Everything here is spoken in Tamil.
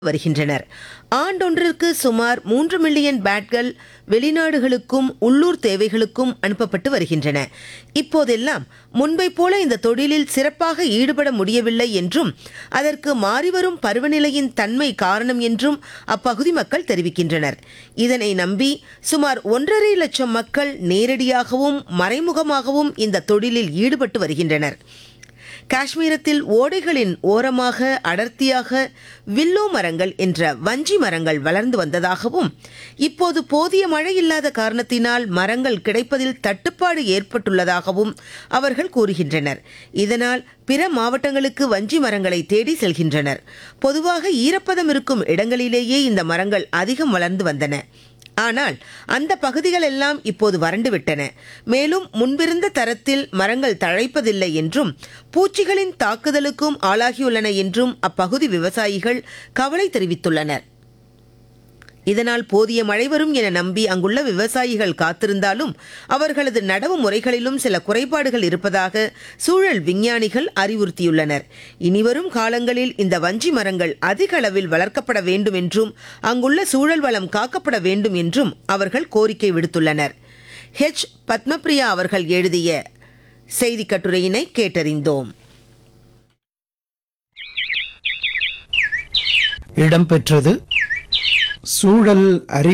வருகின்றனர் ஆண்டொன்றிற்கு சுமார் மூன்று மில்லியன் பேட்கள் வெளிநாடுகளுக்கும் உள்ளூர் தேவைகளுக்கும் அனுப்பப்பட்டு வருகின்றன இப்போதெல்லாம் முன்பை போல இந்த தொழிலில் சிறப்பாக ஈடுபட முடியவில்லை என்றும் அதற்கு மாறிவரும் பருவநிலையின் தன்மை காரணம் என்றும் அப்பகுதி மக்கள் தெரிவிக்கின்றனர் இதனை நம்பி சுமார் ஒன்றரை லட்சம் மக்கள் நேரடியாகவும் மறைமுகமாகவும் இந்த தொழிலில் ஈடுபட்டு வருகின்றனர் காஷ்மீரத்தில் ஓடைகளின் ஓரமாக அடர்த்தியாக வில்லோ மரங்கள் என்ற வஞ்சி மரங்கள் வளர்ந்து வந்ததாகவும் இப்போது போதிய மழை இல்லாத காரணத்தினால் மரங்கள் கிடைப்பதில் தட்டுப்பாடு ஏற்பட்டுள்ளதாகவும் அவர்கள் கூறுகின்றனர் இதனால் பிற மாவட்டங்களுக்கு வஞ்சி மரங்களை தேடி செல்கின்றனர் பொதுவாக ஈரப்பதம் இருக்கும் இடங்களிலேயே இந்த மரங்கள் அதிகம் வளர்ந்து வந்தன ஆனால் அந்த பகுதிகள் எல்லாம் இப்போது வறண்டுவிட்டன மேலும் முன்பிருந்த தரத்தில் மரங்கள் தழைப்பதில்லை என்றும் பூச்சிகளின் தாக்குதலுக்கும் ஆளாகியுள்ளன என்றும் அப்பகுதி விவசாயிகள் கவலை தெரிவித்துள்ளனர் இதனால் போதிய மழை வரும் என நம்பி அங்குள்ள விவசாயிகள் காத்திருந்தாலும் அவர்களது நடவு முறைகளிலும் சில குறைபாடுகள் இருப்பதாக சூழல் விஞ்ஞானிகள் அறிவுறுத்தியுள்ளனர் இனிவரும் காலங்களில் இந்த வஞ்சி மரங்கள் அதிக அளவில் வளர்க்கப்பட வேண்டும் என்றும் அங்குள்ள சூழல் வளம் காக்கப்பட வேண்டும் என்றும் அவர்கள் கோரிக்கை விடுத்துள்ளனர் ஹெச் பத்மபிரியா அவர்கள் எழுதிய செய்தி கட்டுரையினை கேட்டறிந்தோம் இடம்பெற்றது சூழல் அறி